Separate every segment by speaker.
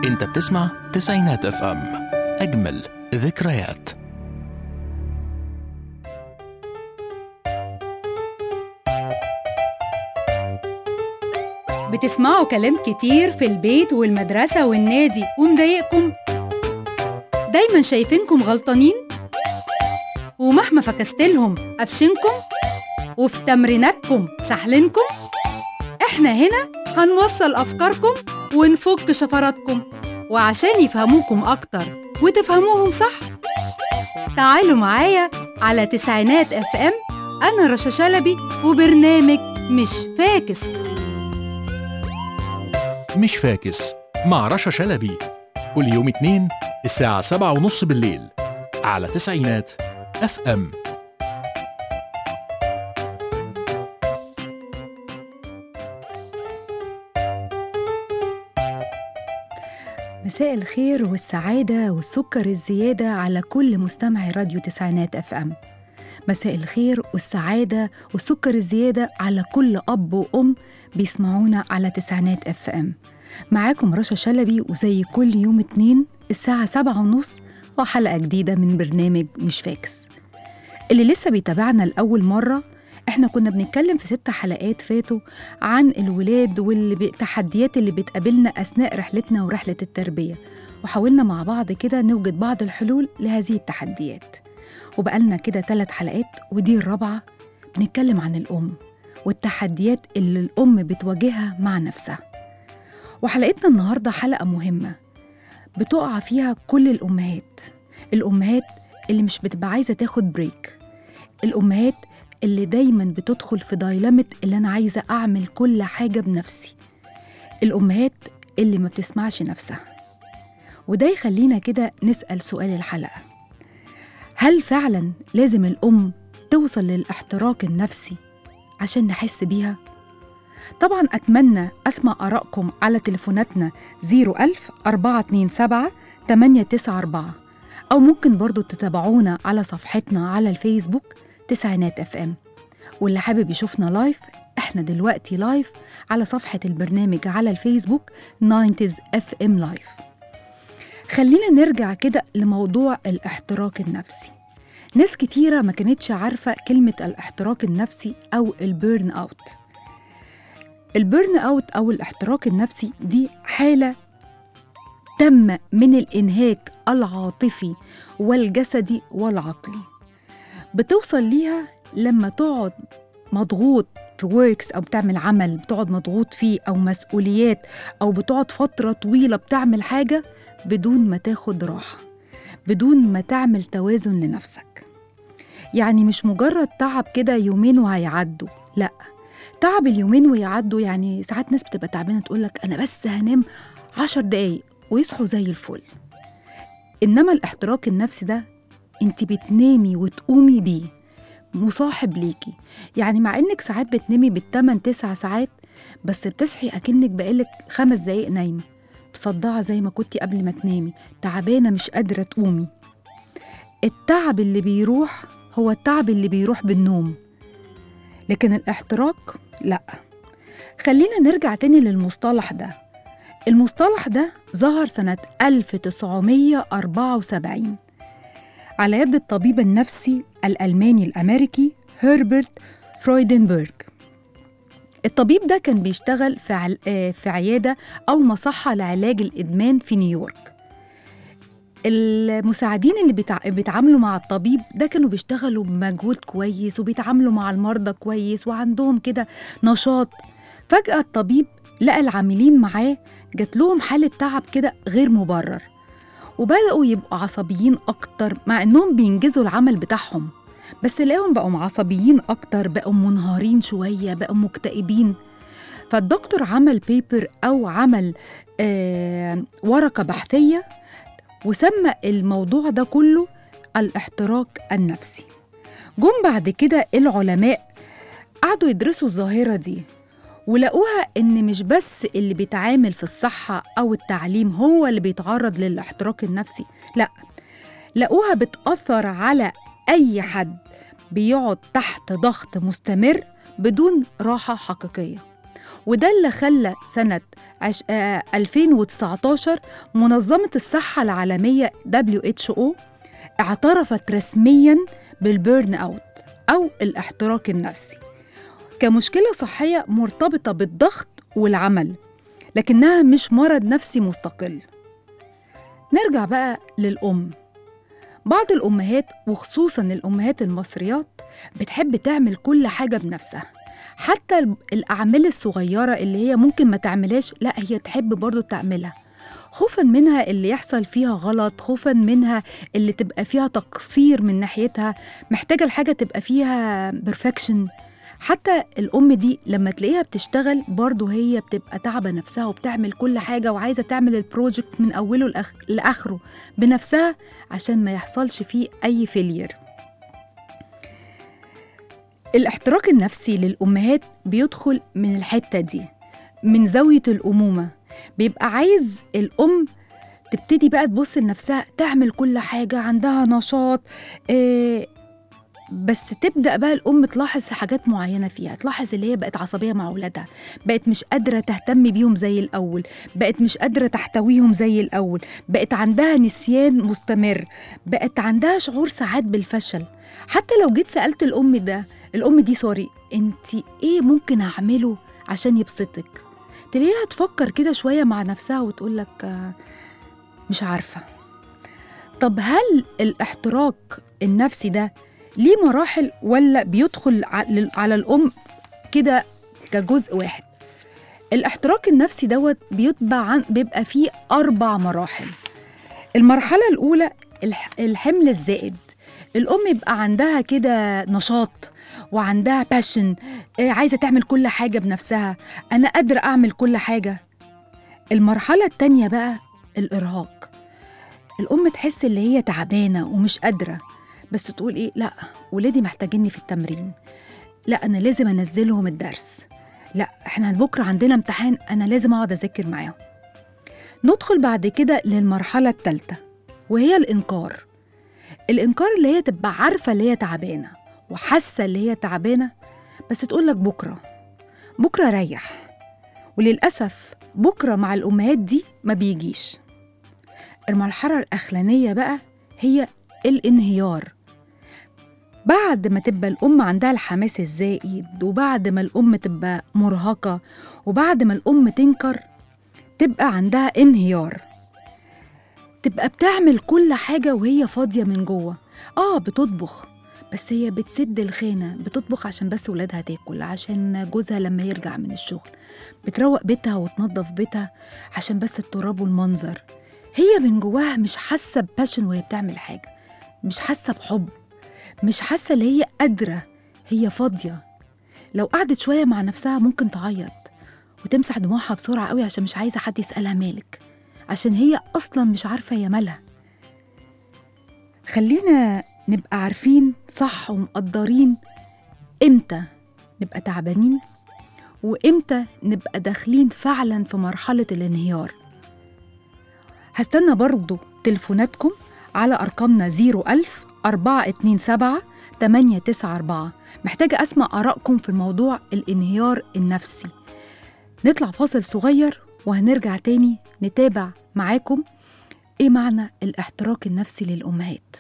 Speaker 1: انت بتسمع تسعينات اف ام اجمل ذكريات
Speaker 2: بتسمعوا كلام كتير في البيت والمدرسة والنادي ومضايقكم دايما شايفينكم غلطانين ومهما فكستلهم قفشنكم وفي تمريناتكم سحلنكم احنا هنا هنوصل أفكاركم ونفك شفراتكم وعشان يفهموكم أكتر وتفهموهم صح تعالوا معايا على تسعينات اف ام أنا رشا شلبي وبرنامج مش فاكس
Speaker 1: مش فاكس مع رشا شلبي كل يوم اتنين الساعة سبعة ونص بالليل على تسعينات اف ام
Speaker 2: مساء الخير والسعادة والسكر الزيادة على كل مستمعي راديو تسعينات اف ام مساء الخير والسعادة والسكر الزيادة على كل أب وأم بيسمعونا على تسعينات اف ام معاكم رشا شلبي وزي كل يوم اتنين الساعة سبعة ونص وحلقة جديدة من برنامج مش فاكس اللي لسه بيتابعنا لأول مرة احنا كنا بنتكلم في ست حلقات فاتوا عن الولاد والتحديات اللي بتقابلنا أثناء رحلتنا ورحلة التربية وحاولنا مع بعض كده نوجد بعض الحلول لهذه التحديات وبقالنا كده ثلاث حلقات ودي الرابعة بنتكلم عن الأم والتحديات اللي الأم بتواجهها مع نفسها وحلقتنا النهاردة حلقة مهمة بتقع فيها كل الأمهات الأمهات اللي مش بتبقى عايزة تاخد بريك الأمهات اللي دايما بتدخل في دايلمة اللي أنا عايزة أعمل كل حاجة بنفسي الأمهات اللي ما بتسمعش نفسها وده يخلينا كده نسأل سؤال الحلقة هل فعلا لازم الأم توصل للاحتراق النفسي عشان نحس بيها؟ طبعا أتمنى أسمع آرائكم على تليفوناتنا 01000 427 894 أو ممكن برضو تتابعونا على صفحتنا على الفيسبوك تسعينات اف ام واللي حابب يشوفنا لايف احنا دلوقتي لايف على صفحة البرنامج على الفيسبوك 90s اف ام لايف خلينا نرجع كده لموضوع الاحتراق النفسي ناس كتيرة ما كانتش عارفة كلمة الاحتراق النفسي أو البيرن أوت البيرن أوت أو الاحتراق النفسي دي حالة تم من الإنهاك العاطفي والجسدي والعقلي بتوصل ليها لما تقعد مضغوط في وركس او بتعمل عمل بتقعد مضغوط فيه او مسؤوليات او بتقعد فتره طويله بتعمل حاجه بدون ما تاخد راحه بدون ما تعمل توازن لنفسك يعني مش مجرد تعب كده يومين وهيعدوا لا تعب اليومين ويعدوا يعني ساعات ناس بتبقى تعبانه تقول لك انا بس هنام عشر دقايق ويصحوا زي الفل انما الاحتراق النفسي ده انت بتنامي وتقومي بيه مصاحب ليكي يعني مع انك ساعات بتنامي بالتمن تسع ساعات بس بتصحي اكنك بقالك خمس دقايق نايمه مصدعه زي ما كنتي قبل ما تنامي تعبانه مش قادره تقومي التعب اللي بيروح هو التعب اللي بيروح بالنوم لكن الاحتراق لا خلينا نرجع تاني للمصطلح ده المصطلح ده ظهر سنة 1974 على يد الطبيب النفسي الألماني الأمريكي هربرت فرويدنبرغ الطبيب ده كان بيشتغل في, عل... في عيادة أو مصحة لعلاج الإدمان في نيويورك المساعدين اللي بتع... بيتعاملوا مع الطبيب ده كانوا بيشتغلوا بمجهود كويس وبيتعاملوا مع المرضى كويس وعندهم كده نشاط فجأة الطبيب لقى العاملين معاه جات لهم حالة تعب كده غير مبرر وبدأوا يبقوا عصبيين أكتر مع إنهم بينجزوا العمل بتاعهم بس لقاهم بقوا عصبيين أكتر بقوا منهارين شوية بقوا مكتئبين فالدكتور عمل بيبر أو عمل آه ورقة بحثية وسمى الموضوع ده كله الاحتراق النفسي جم بعد كده العلماء قعدوا يدرسوا الظاهرة دي ولقوها إن مش بس اللي بيتعامل في الصحة أو التعليم هو اللي بيتعرض للاحتراق النفسي لأ لقوها بتأثر على أي حد بيقعد تحت ضغط مستمر بدون راحة حقيقية وده اللي خلى سنة عش... آه 2019 منظمة الصحة العالمية WHO اعترفت رسميا بالبيرن اوت أو الاحتراق النفسي كمشكلة صحية مرتبطة بالضغط والعمل لكنها مش مرض نفسي مستقل نرجع بقى للأم بعض الأمهات وخصوصا الأمهات المصريات بتحب تعمل كل حاجة بنفسها حتى ال- الأعمال الصغيرة اللي هي ممكن ما تعملهاش لا هي تحب برضو تعملها خوفا منها اللي يحصل فيها غلط خوفا منها اللي تبقى فيها تقصير من ناحيتها محتاجة الحاجة تبقى فيها بيرفكشن حتى الأم دي لما تلاقيها بتشتغل برضه هي بتبقى تعبة نفسها وبتعمل كل حاجة وعايزة تعمل البروجكت من أوله لآخ- لآخره بنفسها عشان ما يحصلش فيه أي فيلير الاحتراق النفسي للأمهات بيدخل من الحتة دي من زاوية الأمومة بيبقى عايز الأم تبتدي بقى تبص لنفسها تعمل كل حاجة عندها نشاط آه، بس تبدأ بقى الأم تلاحظ حاجات معينة فيها تلاحظ اللي هي بقت عصبية مع أولادها بقت مش قادرة تهتم بيهم زي الأول بقت مش قادرة تحتويهم زي الأول بقت عندها نسيان مستمر بقت عندها شعور ساعات بالفشل حتى لو جيت سألت الأم ده الأم دي سوري أنت إيه ممكن أعمله عشان يبسطك تلاقيها تفكر كده شوية مع نفسها وتقول لك آه، مش عارفة طب هل الاحتراق النفسي ده ليه مراحل ولا بيدخل ع- لل- على الأم كده كجزء واحد الاحتراق النفسي دوت بيتبع عن بيبقى فيه أربع مراحل المرحلة الأولى الح- الحمل الزائد الأم يبقى عندها كده نشاط وعندها باشن عايزة تعمل كل حاجة بنفسها أنا قادرة أعمل كل حاجة المرحلة التانية بقى الإرهاق الأم تحس اللي هي تعبانة ومش قادرة بس تقول إيه لأ ولادي محتاجيني في التمرين لا أنا لازم أنزلهم الدرس لا إحنا بكرة عندنا امتحان أنا لازم أقعد أذاكر معاهم ندخل بعد كده للمرحلة التالتة وهي الإنكار الإنكار اللي هي تبقى عارفة اللي هي تعبانة وحاسة اللي هي تعبانة بس تقول لك بكرة بكرة ريح وللأسف بكرة مع الأمهات دي ما بيجيش المرحلة الأخرانية بقى هي الانهيار بعد ما تبقى الأم عندها الحماس الزائد وبعد ما الأم تبقى مرهقة وبعد ما الأم تنكر تبقى عندها انهيار تبقى بتعمل كل حاجة وهي فاضية من جوه آه بتطبخ بس هي بتسد الخانة بتطبخ عشان بس ولادها تاكل عشان جوزها لما يرجع من الشغل بتروق بيتها وتنظف بيتها عشان بس التراب والمنظر هي من جواها مش حاسة بباشن وهي بتعمل حاجة مش حاسة بحب مش حاسة اللي هي قادرة هي فاضية لو قعدت شوية مع نفسها ممكن تعيط وتمسح دموعها بسرعة قوي عشان مش عايزة حد يسألها مالك عشان هي أصلا مش عارفة هي مالها خلينا نبقى عارفين صح ومقدرين إمتى نبقى تعبانين وإمتى نبقى داخلين فعلا في مرحلة الانهيار هستنى برضو تليفوناتكم على أرقامنا 01000 427 894 محتاجة أسمع آرائكم في الموضوع الانهيار النفسي نطلع فاصل صغير وهنرجع تاني نتابع معاكم إيه معنى الاحتراق النفسي للأمهات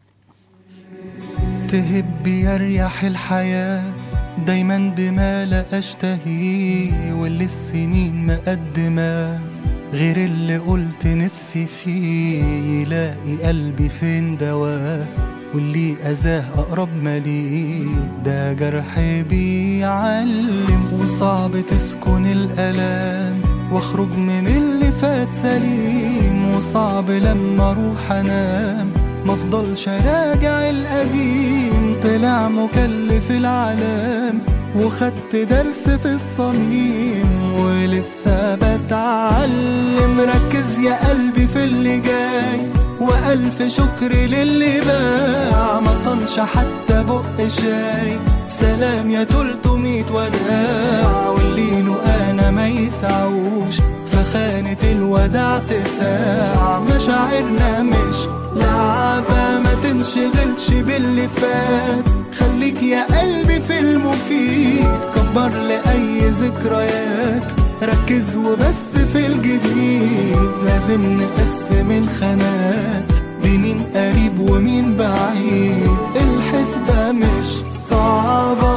Speaker 3: تهب يريح الحياة دايما بما لا أشتهيه واللي السنين مقدمة غير اللي قلت نفسي فيه يلاقي قلبي فين دواه واللي أذاه أقرب ما ليه ده جرح بيعلم وصعب تسكن الألام واخرج من اللي فات سليم وصعب لما اروح انام مفضلش راجع القديم طلع مكلف العالم وخدت درس في الصميم ولسه بتعلم ركز يا قلبي في اللي جاي وألف شكر للي باع ما صنش حتى بق شاي سلام يا تلتمية وداع واللي له أنا ما يسعوش فخانة الوداع تساع مشاعرنا مش لعبة ما تنشغلش باللي فات خليك يا قلبي في المفيد كبر لأي ذكريات ركز وبس في الجديد لازم نقسم الخانات بمين قريب ومين بعيد الحسبة مش صعبة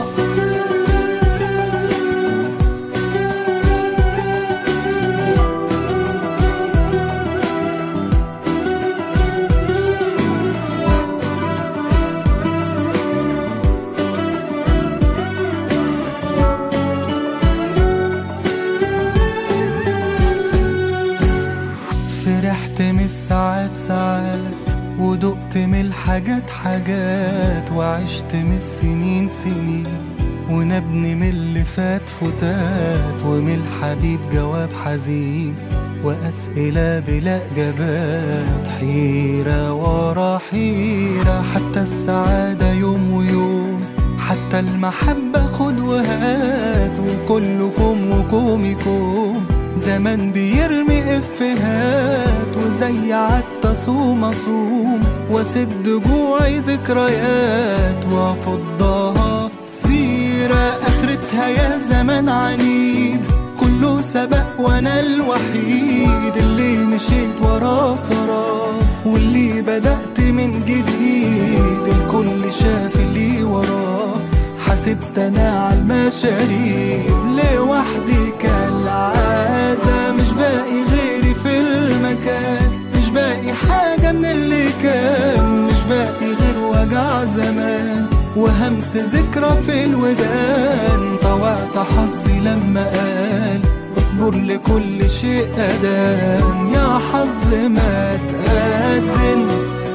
Speaker 3: فرحت من الساعات ساعات ودقت من الحاجات حاجات وعشت من السنين سنين ونبني من اللي فات فتات ومن الحبيب جواب حزين وأسئلة بلا إجابات حيرة ورا حيرة حتى السعادة يوم ويوم حتى المحبة خد وهات وكلكم وكومكم زمان بيرمي افهات وزي عدت اصوم اصوم واسد جوعي ذكريات وافضها سيرة اخرتها يا زمان عنيد كله سبق وانا الوحيد اللي مشيت وراه سراه واللي بدأت من جديد الكل شاف اللي وراه حسبت انا على المشاريب لوحدي كالعادة مش باقي غيري في المكان مش باقي حاجة من اللي كان مش باقي غير وجع زمان وهمس ذكرى في الودان طوعت حظي لما قال اصبر لكل شيء أدان يا حظ ما تقدم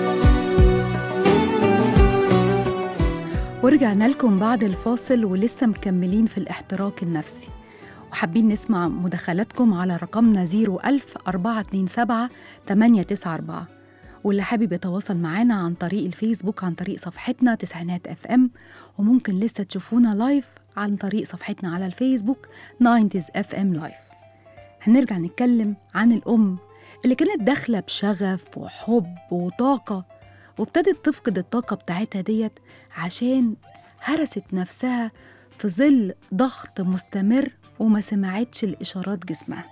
Speaker 2: ورجعنا لكم بعد الفاصل ولسه مكملين في الاحتراق النفسي وحابين نسمع مداخلاتكم على رقمنا 01000 427 894 واللي حابب يتواصل معانا عن طريق الفيسبوك عن طريق صفحتنا تسعينات اف ام وممكن لسه تشوفونا لايف عن طريق صفحتنا على الفيسبوك 90s اف ام لايف هنرجع نتكلم عن الأم اللي كانت داخلة بشغف وحب وطاقة وابتدت تفقد الطاقة بتاعتها ديت عشان هرست نفسها في ظل ضغط مستمر وما سمعتش الإشارات جسمها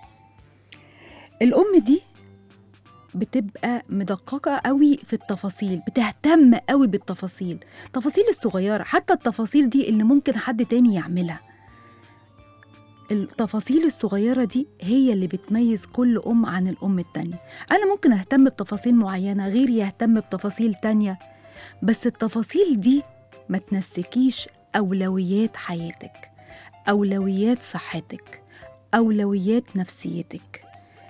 Speaker 2: الأم دي بتبقى مدققة قوي في التفاصيل بتهتم قوي بالتفاصيل التفاصيل الصغيرة حتى التفاصيل دي اللي ممكن حد تاني يعملها التفاصيل الصغيرة دي هي اللي بتميز كل أم عن الأم التانية أنا ممكن أهتم بتفاصيل معينة غيري يهتم بتفاصيل تانية بس التفاصيل دي ما تنسكيش أولويات حياتك أولويات صحتك أولويات نفسيتك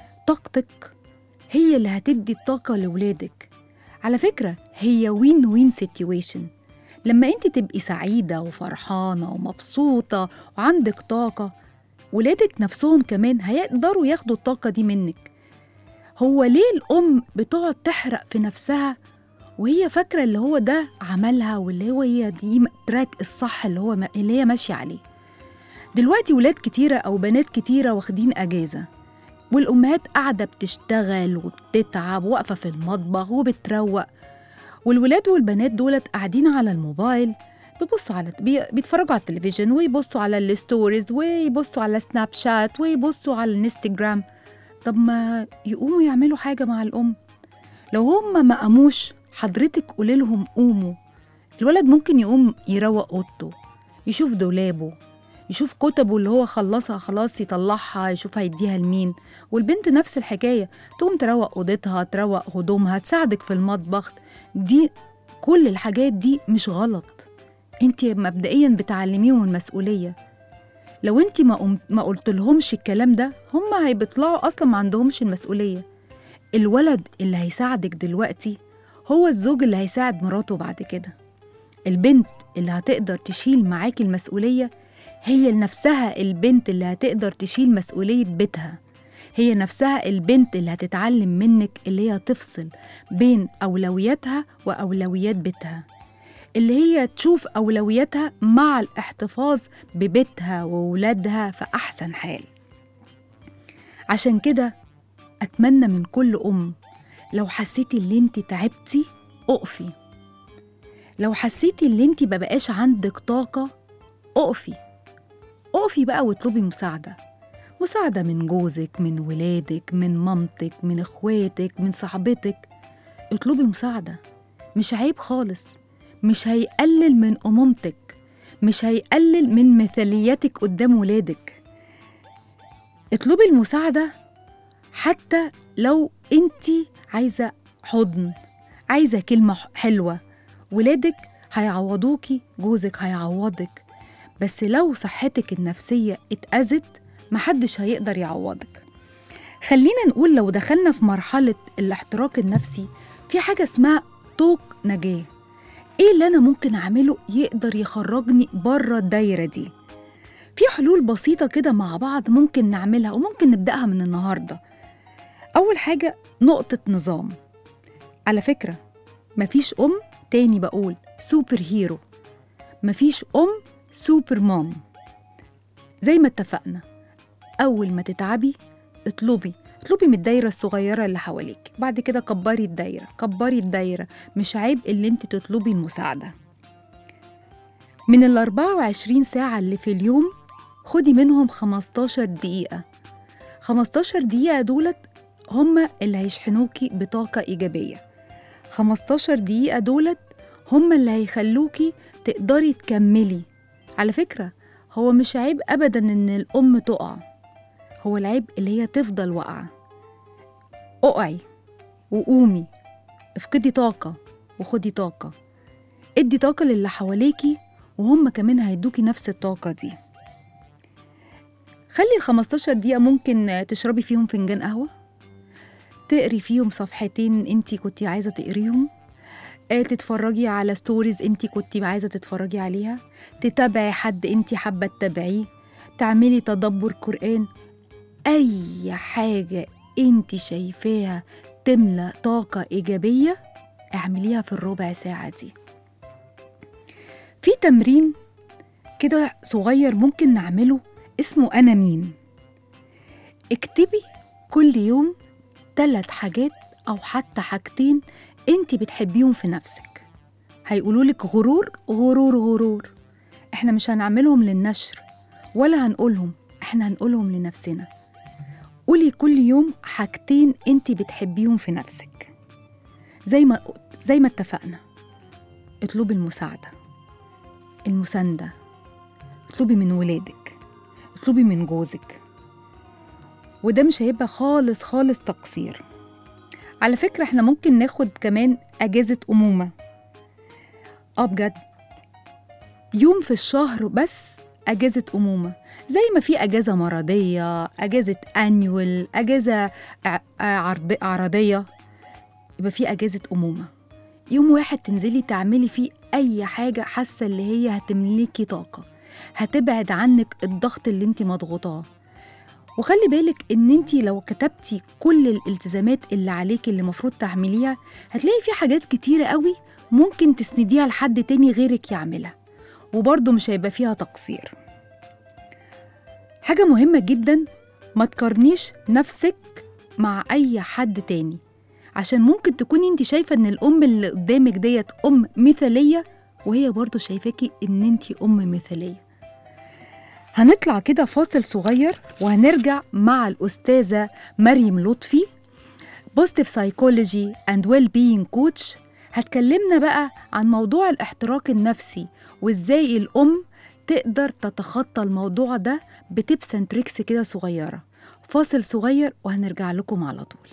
Speaker 2: طاقتك هي اللي هتدي الطاقة لولادك على فكرة هي وين وين سيتويشن لما انت تبقي سعيدة وفرحانة ومبسوطة وعندك طاقة ولادك نفسهم كمان هيقدروا ياخدوا الطاقة دي منك هو ليه الأم بتقعد تحرق في نفسها وهي فاكرة اللي هو ده عملها واللي هو هي دي تراك الصح اللي هو اللي هي ماشية عليه دلوقتي ولاد كتيرة أو بنات كتيرة واخدين أجازة والأمهات قاعدة بتشتغل وبتتعب واقفة في المطبخ وبتروق والولاد والبنات دولت قاعدين على الموبايل بيبصوا على بي... بيتفرجوا على التلفزيون ويبصوا على الستوريز ويبصوا على سناب شات ويبصوا على الانستجرام طب ما يقوموا يعملوا حاجة مع الأم لو هم ما قاموش حضرتك قولي لهم قوموا الولد ممكن يقوم يروق اوضته يشوف دولابه يشوف كتبه اللي هو خلصها خلاص يطلعها يشوف هيديها لمين والبنت نفس الحكاية تقوم تروق أوضتها تروق هدومها تساعدك في المطبخ دي كل الحاجات دي مش غلط انت مبدئيا بتعلميهم المسؤولية لو انت ما, قم... ما قلت لهمش الكلام ده هم هيبطلعوا اصلا ما عندهمش المسؤولية الولد اللي هيساعدك دلوقتي هو الزوج اللي هيساعد مراته بعد كده البنت اللي هتقدر تشيل معاكي المسؤولية هي نفسها البنت اللي هتقدر تشيل مسؤولية بيتها هي نفسها البنت اللي هتتعلم منك اللي هي تفصل بين أولوياتها وأولويات بيتها اللي هي تشوف أولوياتها مع الاحتفاظ ببيتها وولادها في أحسن حال عشان كده أتمنى من كل أم لو حسيتي اللي انت تعبتي اقفي لو حسيتي اللي انت مبقاش عندك طاقة اقفي اقفي بقى واطلبي مساعدة مساعدة من جوزك من ولادك من مامتك من اخواتك من صاحبتك اطلبي مساعدة مش عيب خالص مش هيقلل من أمومتك مش هيقلل من مثاليتك قدام ولادك اطلبي المساعدة حتى لو انت عايزة حضن عايزة كلمة حلوة ولادك هيعوضوكي جوزك هيعوضك بس لو صحتك النفسية اتأذت محدش هيقدر يعوضك خلينا نقول لو دخلنا في مرحلة الاحتراق النفسي في حاجة اسمها طوق نجاة ايه اللي انا ممكن اعمله يقدر يخرجني بره الدايرة دي في حلول بسيطة كده مع بعض ممكن نعملها وممكن نبدأها من النهاردة أول حاجة نقطة نظام على فكرة مفيش أم تاني بقول سوبر هيرو مفيش أم سوبر مام زي ما اتفقنا أول ما تتعبي اطلبي اطلبي من الدايرة الصغيرة اللي حواليك بعد كده كبري الدايرة كبري الدايرة مش عيب اللي انت تطلبي المساعدة من ال 24 ساعة اللي في اليوم خدي منهم 15 دقيقة 15 دقيقة دولت هما اللي هيشحنوكي بطاقة إيجابية 15 دقيقة دولت هما اللي هيخلوكي تقدري تكملي على فكرة هو مش عيب أبدا إن الأم تقع هو العيب اللي هي تفضل واقعة اقعي وقومي افقدي طاقة وخدي طاقة ادي طاقة للي حواليكي وهم كمان هيدوكي نفس الطاقة دي خلي ال 15 دقيقة ممكن تشربي فيهم فنجان قهوة تقري فيهم صفحتين انتي كنتي عايزة تقريهم آه، تتفرجي على ستوريز انتي كنتي عايزة تتفرجي عليها تتابعي حد انتي حابة تتابعيه تعملي تدبر قرآن أي حاجة انتي شايفاها تملى طاقة إيجابية اعمليها في الربع ساعة دي في تمرين كده صغير ممكن نعمله اسمه أنا مين اكتبي كل يوم ثلاث حاجات أو حتى حاجتين انت بتحبيهم في نفسك هيقولولك غرور غرور غرور احنا مش هنعملهم للنشر ولا هنقولهم احنا هنقولهم لنفسنا قولي كل يوم حاجتين انت بتحبيهم في نفسك زي ما زي ما اتفقنا اطلبي المساعدة المساندة اطلبي من ولادك اطلبي من جوزك وده مش هيبقى خالص خالص تقصير على فكرة احنا ممكن ناخد كمان أجازة أمومة اه بجد يوم في الشهر بس أجازة أمومة زي ما في أجازة مرضية أجازة أنيول أجازة ع- عرض- عرضية يبقى في أجازة أمومة يوم واحد تنزلي تعملي فيه أي حاجة حاسة اللي هي هتملكي طاقة هتبعد عنك الضغط اللي انت مضغوطاه وخلي بالك ان انت لو كتبتي كل الالتزامات اللي عليك اللي المفروض تعمليها هتلاقي في حاجات كتيرة قوي ممكن تسنديها لحد تاني غيرك يعملها وبرضه مش هيبقى فيها تقصير حاجة مهمة جدا ما تقارنيش نفسك مع أي حد تاني عشان ممكن تكوني انت شايفة ان الأم اللي قدامك ديت أم مثالية وهي برضه شايفاكي ان انت أم مثالية هنطلع كده فاصل صغير وهنرجع مع الأستاذة مريم لطفي بوزيتيف سايكولوجي اند ويل بينج كوتش هتكلمنا بقى عن موضوع الاحتراق النفسي وازاي الأم تقدر تتخطى الموضوع ده بتبس اند تريكس كده صغيرة فاصل صغير وهنرجع لكم على طول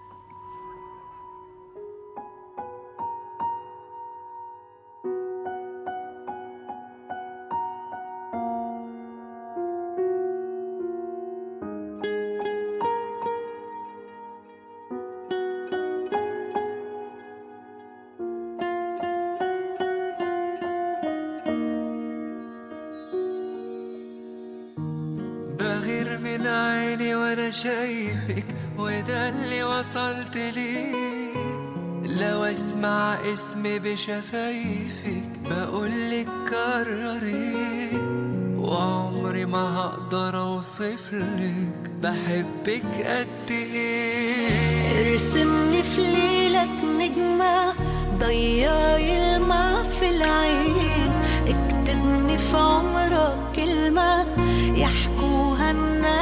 Speaker 4: بغير من عيني وانا شايفك وده اللي وصلت ليه لو اسمع اسمي بشفايفك بقولك كرري وعمري ما هقدر اوصفلك بحبك قد ايه
Speaker 5: ارسمني في ليلك نجمة ضيعي الماء في العين اكتبني في عمرك كلمة يحكوها الناس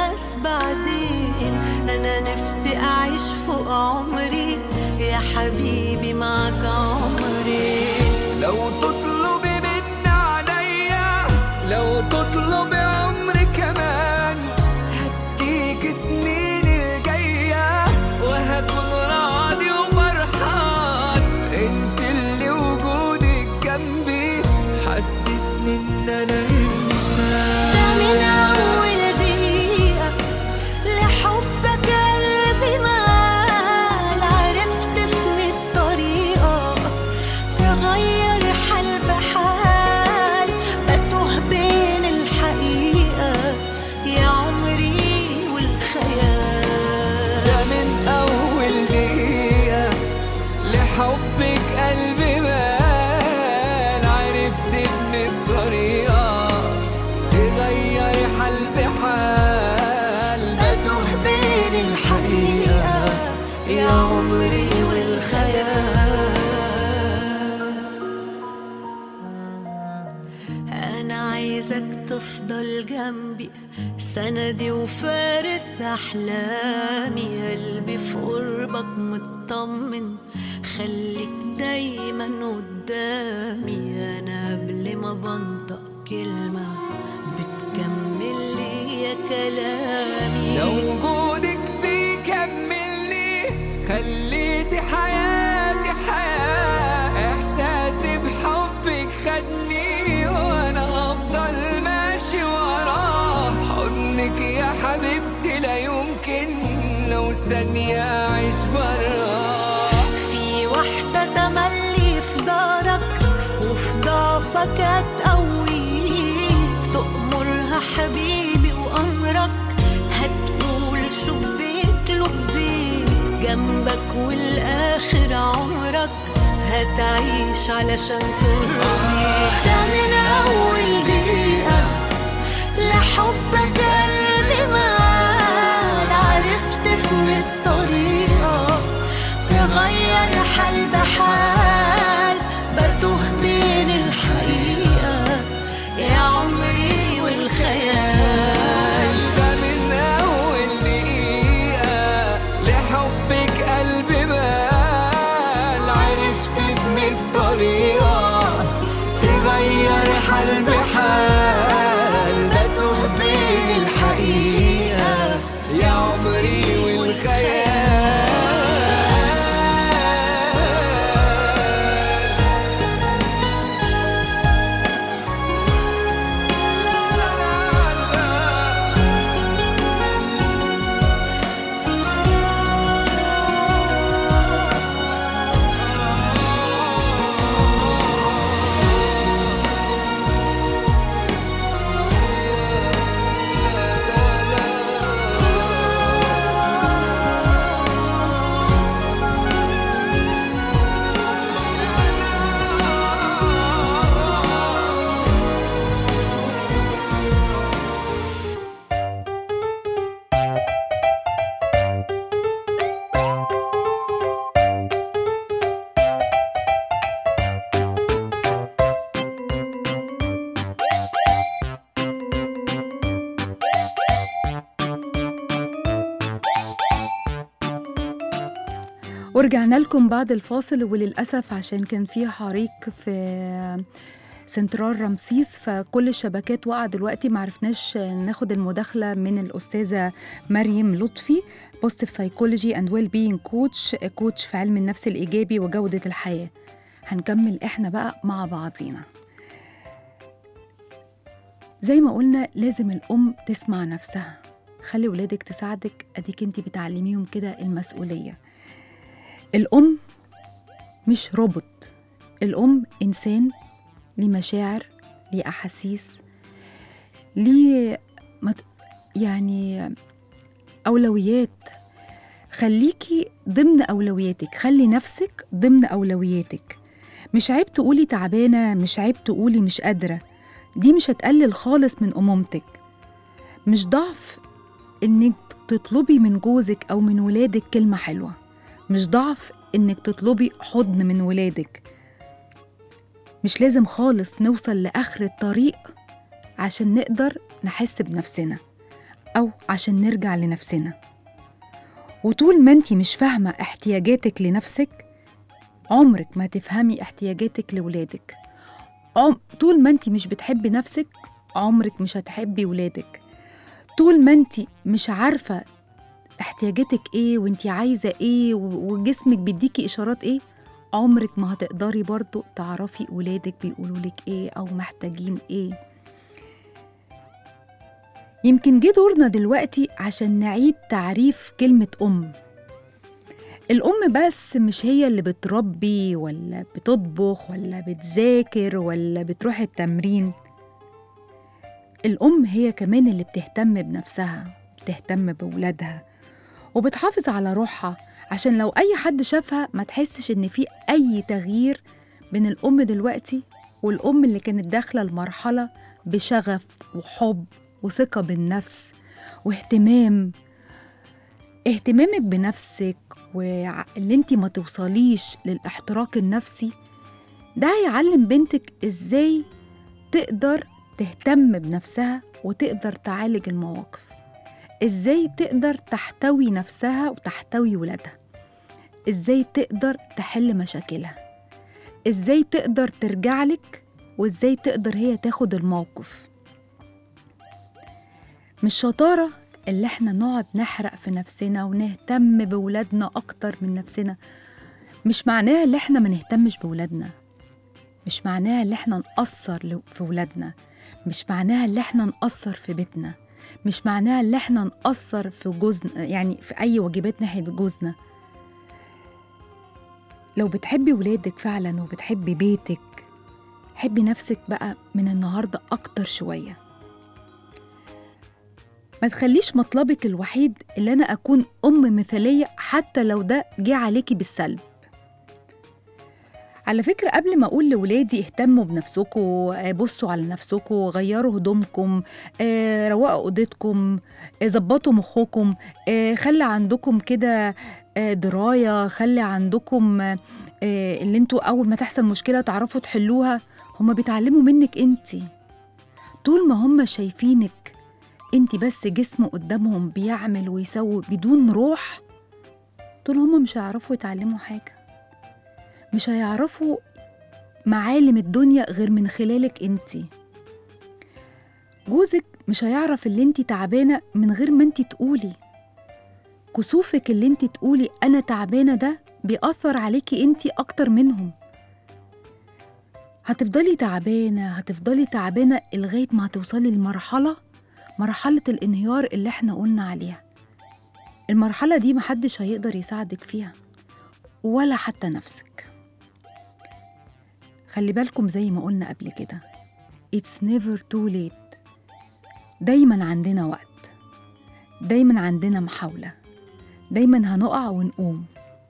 Speaker 5: بعدين أنا نفسي أعيش فوق عمري يا حبيبي معك عمري
Speaker 4: لو تطلبي من عليا لو تطلبي عمري كمان هديك سنين الجاية وهكون راضي وفرحان انت اللي وجودك جنبي حسسني ان انا
Speaker 5: ده
Speaker 4: انسان
Speaker 5: من أول دقيقة لحبك قلبي مال عرفت في الطريقة تغير حال بحال بتوه بين الحقيقة يا عمري والخيال
Speaker 4: ده من أول دقيقة لحبك قلبي مال عرفت من الطريقة تغير حال بحال بتوه بين الحقيقة يا عمري والخيال
Speaker 5: أنا عايزك تفضل جنبي سندي وفارس أحلامي قلبي في قربك مطمن خليك دايما قدامي أنا قبل ما بنطق كلمة بتكمل لي يا كلامي
Speaker 4: لو وجودك بيكملني خليتي حياتي حياة إحساسي بحبك خدني وأنا أفضل ماشي وراه حضنك يا حبيبتي لا يمكن لو ثانية أعيش براه
Speaker 5: في واحدة تملي في دارك وفي ضعفك هتقويك تأمرها حبيبي وأمرك هتقول شبيك لبيك جنبك والآخر عمرك هتعيش علشان ترضيك ده من أول دقيقة لحبك قلبي مال عرفت في الطريقة تغير حال بحال بتوه بين الحقيقة يا عمري والخيال
Speaker 4: ده من أول دقيقة لحبك قلبي بال عرفت من الطريقة تغير حال بحال بتوه بين الحقيقة يا عمري والخيال
Speaker 2: ورجعنا لكم بعد الفاصل وللأسف عشان كان في حريق في سنترال رمسيس فكل الشبكات وقع دلوقتي معرفناش ناخد المداخلة من الأستاذة مريم لطفي بوستيف سايكولوجي اند ويل بينج كوتش كوتش في علم النفس الإيجابي وجودة الحياة هنكمل احنا بقى مع بعضينا زي ما قلنا لازم الأم تسمع نفسها خلي ولادك تساعدك اديك انت بتعلميهم كده المسؤولية الأم مش روبوت الأم إنسان ليه مشاعر ليه أحاسيس ليه مت... يعني أولويات خليكي ضمن أولوياتك خلي نفسك ضمن أولوياتك مش عيب تقولي تعبانة مش عيب تقولي مش قادرة دي مش هتقلل خالص من أمومتك مش ضعف إنك تطلبي من جوزك أو من ولادك كلمة حلوة مش ضعف إنك تطلبي حضن من ولادك مش لازم خالص نوصل لآخر الطريق عشان نقدر نحس بنفسنا أو عشان نرجع لنفسنا وطول ما انتي مش فاهمة احتياجاتك لنفسك عمرك ما تفهمي احتياجاتك لولادك عم... طول ما انتي مش بتحبي نفسك عمرك مش هتحبي ولادك طول ما انتي مش عارفة احتياجاتك ايه وانتي عايزة ايه و- وجسمك بيديكي اشارات ايه عمرك ما هتقدري برضو تعرفي ولادك بيقولوا لك ايه او محتاجين ايه يمكن جه دورنا دلوقتي عشان نعيد تعريف كلمة أم الأم بس مش هي اللي بتربي ولا بتطبخ ولا بتذاكر ولا بتروح التمرين الأم هي كمان اللي بتهتم بنفسها بتهتم بولادها وبتحافظ على روحها عشان لو أي حد شافها ما تحسش إن في أي تغيير بين الأم دلوقتي والأم اللي كانت داخلة المرحلة بشغف وحب وثقة بالنفس واهتمام اهتمامك بنفسك واللي انت ما توصليش للاحتراق النفسي ده هيعلم بنتك ازاي تقدر تهتم بنفسها وتقدر تعالج المواقف ازاي تقدر تحتوي نفسها وتحتوي ولادها ازاي تقدر تحل مشاكلها ازاي تقدر ترجعلك وازاي تقدر هي تاخد الموقف مش شطارة اللي احنا نقعد نحرق في نفسنا ونهتم بولادنا أكتر من نفسنا مش معناها اللي احنا ما نهتمش بولادنا مش معناها اللي احنا نقصر لو- في ولادنا مش معناها اللي احنا نقصر في بيتنا مش معناها اللي احنا نقصر في جوزنا يعني في أي واجبات ناحية جوزنا لو بتحبي ولادك فعلا وبتحبي بيتك حبي نفسك بقى من النهاردة أكتر شوية ما تخليش مطلبك الوحيد اللي أنا أكون أم مثالية حتى لو ده جه عليكي بالسلب على فكرة قبل ما أقول لولادي اهتموا بنفسكم آه، بصوا على نفسكم غيروا هدومكم آه، روقوا أوضتكم آه، ظبطوا مخكم آه، خلي عندكم كده آه، دراية خلي عندكم آه، آه، اللي انتوا أول ما تحصل مشكلة تعرفوا تحلوها هما بيتعلموا منك انتي طول ما هما شايفينك انت بس جسم قدامهم بيعمل ويسوي بدون روح طول هما مش هيعرفوا يتعلموا حاجة مش هيعرفوا معالم الدنيا غير من خلالك انت جوزك مش هيعرف اللي انت تعبانة من غير ما انت تقولي كسوفك اللي انت تقولي انا تعبانة ده بيأثر عليكي انت اكتر منهم هتفضلي تعبانة هتفضلي تعبانة لغاية ما هتوصلي لمرحلة مرحلة الانهيار اللي احنا قلنا عليها المرحلة دي محدش هيقدر يساعدك فيها ولا حتى نفسك خلي بالكم زي ما قلنا قبل كده It's never too late دايما عندنا وقت دايما عندنا محاولة دايما هنقع ونقوم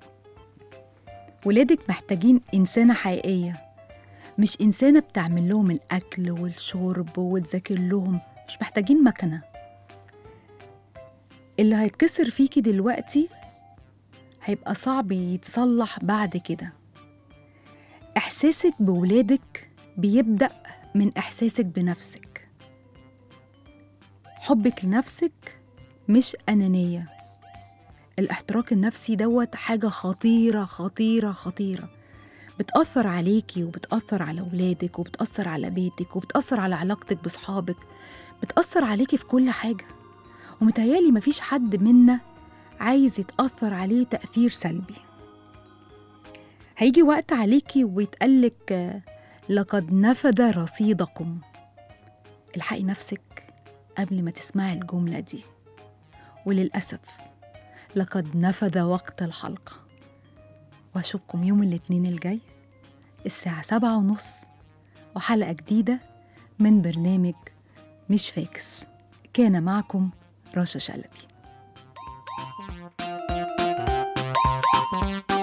Speaker 2: ولادك محتاجين إنسانة حقيقية مش إنسانة بتعمل لهم الأكل والشرب وتذاكر لهم مش محتاجين مكنة اللي هيتكسر فيكي دلوقتي هيبقى صعب يتصلح بعد كده إحساسك بولادك بيبدأ من إحساسك بنفسك حبك لنفسك مش أنانية الاحتراق النفسي دوت حاجة خطيرة خطيرة خطيرة بتأثر عليكي وبتأثر على ولادك وبتأثر على بيتك وبتأثر على علاقتك بصحابك بتأثر عليكي في كل حاجة ومتهيالي مفيش حد منا عايز يتأثر عليه تأثير سلبي هيجي وقت عليكي ويتقالك آه، لقد نفذ رصيدكم الحقي نفسك قبل ما تسمعي الجملة دي وللأسف لقد نفذ وقت الحلقة وأشوفكم يوم الاثنين الجاي الساعة سبعة ونص وحلقة جديدة من برنامج مش فاكس كان معكم رشا شلبي